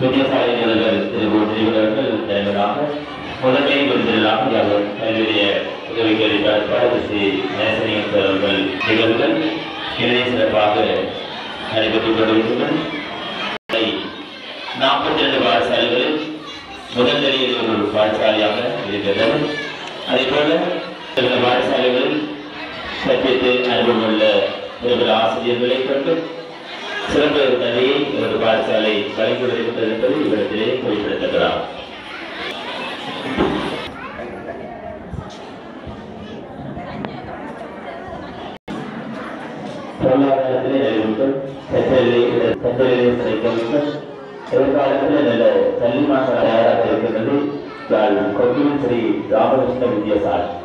வித்தியாசாலை நிறுவனர் திரு ஒன்றியவர்கள் தலைவராக முதன்மை விருந்தினராக யாவர் கல்வியுடைய உதவி கல்வியாளர் ஸ்ரீ நேசனியம் அவர்கள் நிகழ்வுகள் இணைய சிறப்பாக நடைபெற்றுக் கொண்டிருக்கின்றன நாற்பத்தி ரெண்டு பாடசாலைகளில் முதல் நிலையில் ஒரு பாடசாலையாக இருக்கிறது அதே போல இந்த பாடசாலைகளில் சத்தியத்தை அனுபவமுள்ள சிறப்பு ஆசிரியர்களை கொண்டு சிறப்பு நதியை ஒரு பாடசாலை வழங்கி வருகிறது என்பது இவரிடத்திலே குறிப்பிடத்தக்கதாகும் பொருளாதாரத்திலே நலிவுற்று கற்றலிலே கற்றலிலே சிறைக்கவிட்டு எதிர்காலத்திலே நல்ல கல்வி மாற்ற தயாராக இருக்கின்றது யாழ் கொக்கியின் ஸ்ரீ ராமகிருஷ்ண வித்யாசாலை